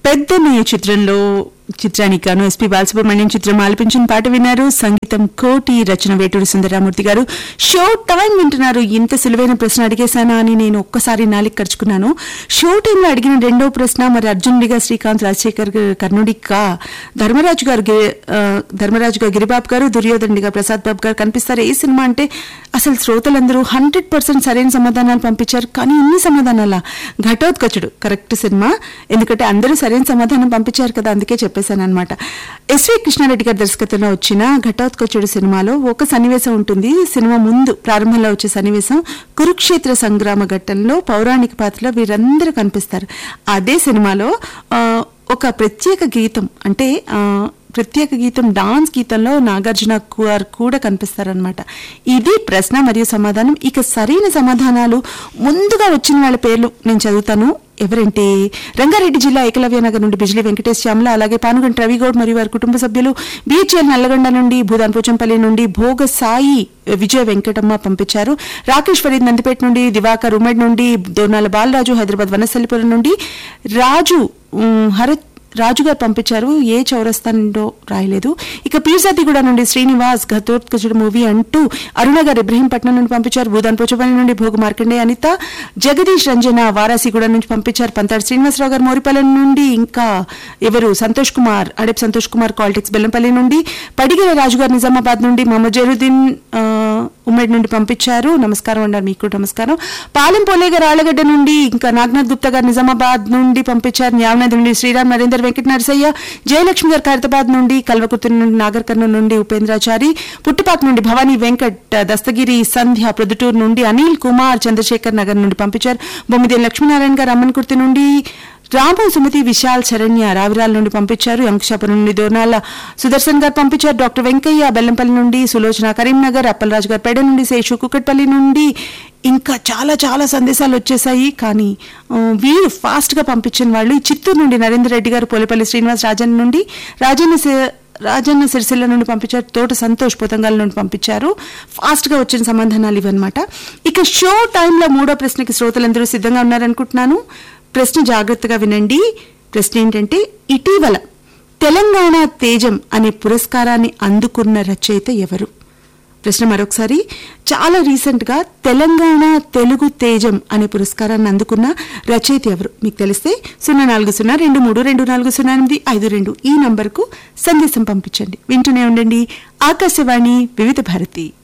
పెద్దన్నయ్య చిత్రంలో చిత్రానికి గాను ఎస్పి బాలసుబ్రహ్మణ్యం చిత్రం ఆలపించిన పాట విన్నారు సంగీతం కోటి రచన వేటూరి సుందరరామూర్తి గారు షో టైం వింటున్నారు ఇంత సులువైన ప్రశ్న అడిగేశానా అని నేను ఒక్కసారి నాలుగు ఖర్చుకున్నాను షో టైంలో అడిగిన రెండో ప్రశ్న మరి అర్జునుడిగా శ్రీకాంత్ రాజశేఖర్ గారు కర్ణుడిగా ధర్మరాజు గారు గి- ఆ, ధర్మరాజు గారు గిరిబాబు గారు దుర్యోధనుడిగా ప్రసాద్ బాబు గారు కనిపిస్తారు ఏ సినిమా అంటే అసలు శ్రోతలందరూ హండ్రెడ్ పర్సెంట్ సరైన సమాధానాలు పంపించారు కానీ ఇన్ని సమాధానాల ఘటోత్కచుడు కరెక్ట్ సినిమా ఎందుకంటే అందరూ సరైన సమాధానం పంపించారు కదా అందుకే చెప్పేశాను అనమాట ఎస్వి కృష్ణారెడ్డి గారి దర్శకత్వంలో వచ్చిన ఘటోత్కచుడు సినిమాలో ఒక సన్నివేశం ఉంటుంది సినిమా ముందు ప్రారంభంలో వచ్చే సన్నివేశం కురుక్షేత్ర సంగ్రామ ఘట్టంలో పౌరాణిక పాత్రలో వీరందరూ కనిపిస్తారు అదే సినిమాలో ఆ, ఒక ప్రత్యేక గీతం అంటే ఆ, ప్రత్యేక గీతం డాన్స్ గీతంలో నాగార్జున గారు కూడా కనిపిస్తారనమాట ఇది ప్రశ్న మరియు సమాధానం ఇక సరైన సమాధానాలు ముందుగా వచ్చిన వాళ్ళ పేర్లు నేను చదువుతాను ఎవరంటే రంగారెడ్డి జిల్లా ఏకలవ్య నగర్ నుండి బిజిలీ వెంకటేష్ శ్యామల అలాగే పానుగంట రవిగౌడ్ మరియు వారి కుటుంబ సభ్యులు బిహెచ్ఎల్ నల్లగొండ నుండి భూదాన్ పోచంపల్లి నుండి భోగ సాయి విజయ వెంకటమ్మ పంపించారు రాకేష్ ఫరీద్ నందిపేట నుండి దివాకర్ ఉమెడ్ నుండి దోనాల బాలరాజు హైదరాబాద్ వనసల్లిపురం నుండి రాజు ఉమ్, హరత్ రాజు గారు పంపించారు ఏ చౌరస్తా నుండో రాయలేదు ఇక పీర్జాతిగూడ నుండి శ్రీనివాస్ ఘతోత్కచుడు మూవీ అంటూ అరుణ గారు ఇబ్రహీంపట్నం నుండి పంపించారు భూదాన్ పోచపల్లి నుండి భోగ మార్కండే అనిత జగదీష్ రంజన వారాసిగూడ నుంచి పంపించారు పంతాడు శ్రీనివాసరావు గారు మోరిపల్లి నుండి ఇంకా ఎవరు సంతోష్ కుమార్ అడెప్ సంతోష్ కుమార్ కాలిటిక్స్ బెల్లంపల్లి నుండి పడిగిర రాజు గారు నిజామాబాద్ నుండి మహమ్మద్ జరుద్దీన్ ఆ, ఉమ్మడి నుండి పంపించారు నమస్కారం అన్నారు మీకు కూడా నమస్కారం పాలెం పోలే గారు ఆళ్ళగడ్డ నుండి ఇంకా నాగనాథ్ గుప్తా గారు నిజామాబాద్ నుండి పంపించారు న్యామనది నుండి శ్రీరామ్ నరేందర్ వెంకట నరసయ్య జయలక్ష్మి గారు ఖైరతాబాద్ నుండి కల్వకుర్తి నుండి నాగర్ కర్నూలు నుండి ఉపేంద్రాచారి పుట్టుపాక్ నుండి భవానీ వెంకట్ దస్తగిరి సంధ్య ప్రొద్దుటూరు నుండి అనిల్ కుమార్ చంద్రశేఖర్ నగర్ నుండి పంపించారు బొమ్మిదేని లక్ష్మీనారాయణ గారు అమ్మన్కుర్తి నుండి రాము సుమతి విశాల్ శరణ్య రావిరాల నుండి పంపించారు అంకుశాపురం నుండి దోర్నాల సుదర్శన్ గారు పంపించారు డాక్టర్ వెంకయ్య బెల్లంపల్లి నుండి సులోచన కరీంనగర్ అప్పలరాజు గారు పేడ నుండి శేషు కుక్కట్పల్లి నుండి ఇంకా చాలా చాలా సందేశాలు వచ్చేసాయి కానీ ఆ, వీరు ఫాస్ట్ గా పంపించిన వాళ్ళు ఈ చిత్తూరు నుండి నరేందర్ రెడ్డి గారు పోలేపల్లి శ్రీనివాస్ రాజన్ నుండి రాజన్న సి- రాజన్న సిరిసిల్ల నుండి పంపించారు తోట సంతోష్ పోతంగాల నుండి పంపించారు ఫాస్ట్ గా వచ్చిన సమాధానాలు ఇవన్నమాట ఇక షో టైంలో మూడో ప్రశ్నకి శ్రోతలందరూ సిద్ధంగా ఉన్నారనుకుంటున్నాను ప్రశ్న జాగ్రత్తగా వినండి ప్రశ్న ఏంటంటే ఇటీవల తెలంగాణ తేజం అనే పురస్కారాన్ని అందుకున్న రచయిత ఎవరు ప్రశ్న మరొకసారి చాలా రీసెంట్ గా తెలంగాణ తెలుగు తేజం అనే పురస్కారాన్ని అందుకున్న రచయిత ఎవరు మీకు తెలిస్తే సున్నా నాలుగు సున్నా రెండు మూడు రెండు నాలుగు సున్నా ఎనిమిది ఐదు రెండు ఈ నంబర్కు సందేశం పంపించండి వింటూనే ఉండండి ఆకాశవాణి వివిధ భారతి